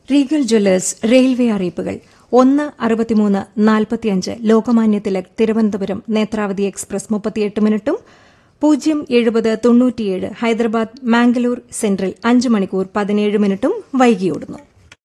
Regal Jewellers railway അറിയിപ്പുകൾ ഒന്ന് അറുപത്തിമൂന്ന് നാൽപ്പത്തിയഞ്ച് ലോകമാന്യ തിലക് തിരുവനന്തപുരം നേത്രാവതി എക്സ്പ്രസ് മുപ്പത്തിയെട്ട് മിനിറ്റും പൂജ്യം എഴുപത് തൊണ്ണൂറ്റിയേഴ് ഹൈദരാബാദ് മാംഗലൂർ സെൻട്രൽ അഞ്ച് മണിക്കൂർ പതിനേഴ് മിനിറ്റും വൈകിയോടുന്നു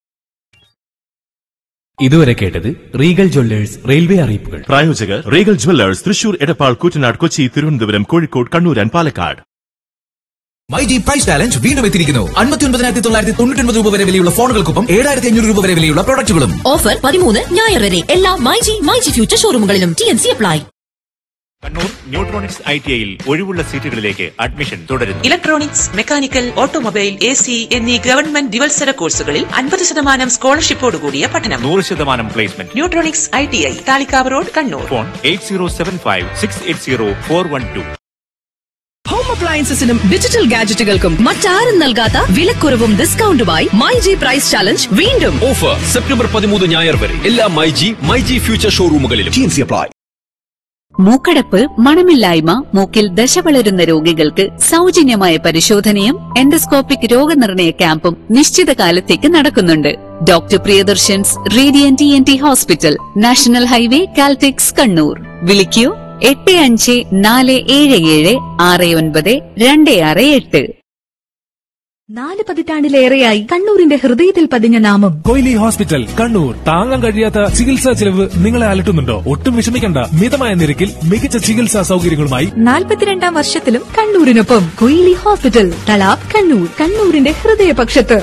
ഇതുവരെ കേട്ടത് റീഗൽ ജ്വല്ലേഴ്സ് റെയിൽവേ അറിയിപ്പുകൾ പ്രായോജകർ Regal jewellers Thrissur Edappal Koottanad Kochi Thiruvananthapuram Kozhikode Kannur and Palakkad myG price challenge വീണ്ടും എത്തിയിരിക്കുന്നു അൻപത്തി ഒൻപതിനായിരത്തി തൊള്ളായിരത്തി തൊണ്ണൂറ്റി ഒൻപത് രൂപ വരെ വിലയുള്ള ഫോണുകൾക്കൊപ്പം ഏഴായിരത്തി അഞ്ഞൂറ് രൂപ വരെ വിലയുള്ള പ്രൊഡക്റ്റുകളും ഓഫർ പതിമൂന്ന് ഞായർ വരെ എല്ലാ മൈജി മൈജി ഫ്യൂച്ചർ ഷോറൂമുകളിലും T N C apply Kannur Neutronics I T ഐയിൽ ഒഴിവുള്ള സീറ്റുകളിലേക്ക് അഡ്മിഷൻ തുടരുന്നു electronics mechanical automobile A C എന്നീ ഗവൺമെന്റ് ദിവത്സര കോഴ്സുകളിൽ അൻപത് ശതമാനം സ്കോളർഷിപ്പോടുകൂടിയ പഠനം നൂറ് ശതമാനം placement Neutronics I T I Thalikkavu road Kannur phone eight zero seven five six eight zero four one two home അപ്ലയൻസസിനും ഡിജിറ്റൽ ഗാഡ്ജറ്റുകൾക്കും മറ്റാരും നൽകാത്ത വിലക്കുറവും ഡിസ്കൗണ്ടുമായി മൈജി പ്രൈസ് ചാലഞ്ച് വീണ്ടും ഓഫർ സെപ്റ്റംബർ പതിമൂന്ന് ഞായർ വരെ എല്ലാ മൈജി മൈജി ഫ്യൂച്ചർ ഷോറൂമുകളിലും അപ്ലൈ മൂക്കടപ്പ് മണമില്ലായ്മ മൂക്കിൽ ദശ വളരുന്ന രോഗികൾക്ക് സൗജന്യമായ പരിശോധനയും എൻഡോസ്കോപ്പിക് രോഗനിർണയ ക്യാമ്പും നിശ്ചിത കാലത്തേക്ക് നടക്കുന്നുണ്ട് doctor Priyadarshan's radiant T N T hospital national highway Caltex Kannur വിളിക്കൂ എട്ട് അഞ്ച് നാല് ഏഴ് ഏഴ് ആറ് ഒൻപത് രണ്ട് ആറ് എട്ട് നാല് പതിറ്റാണ്ടിലേറെയായി കണ്ണൂരിന്റെ ഹൃദയത്തിൽ പതിഞ്ഞ നാമം കൊയിലി ഹോസ്പിറ്റൽ കണ്ണൂർ താങ്ങാൻ കഴിയാത്ത ചികിത്സാ ചെലവ് നിങ്ങളെ അലട്ടുന്നുണ്ടോ ഒട്ടും വിഷമിക്കണ്ട മിതമായ നിരക്കിൽ മികച്ച ചികിത്സാ സൗകര്യങ്ങളുമായി നാൽപ്പത്തിരണ്ടാം വർഷത്തിലും കണ്ണൂരിനൊപ്പം കൊയിലി ഹോസ്പിറ്റൽ തലാബ് കണ്ണൂർ കണ്ണൂരിന്റെ ഹൃദയപക്ഷത്ത്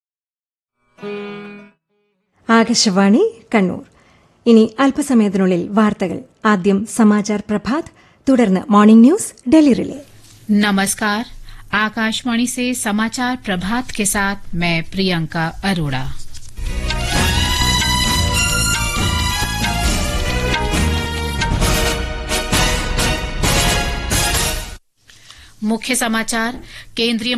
ആകാശവാണി കണ്ണൂർ ഇനി അല്പസമയത്തിനുള്ളിൽ വാർത്തകൾ ആദ്യം സമാചാർ പ്രഭാത് തുടർന്ന് മോർണിംഗ് ന്യൂസ് ഡൽഹി റിലേ नमस्कार आकाशवाणी से समाचार प्रभात के साथ मैं प्रियंका अरोड़ा मुख्य समाचार केंद्रीय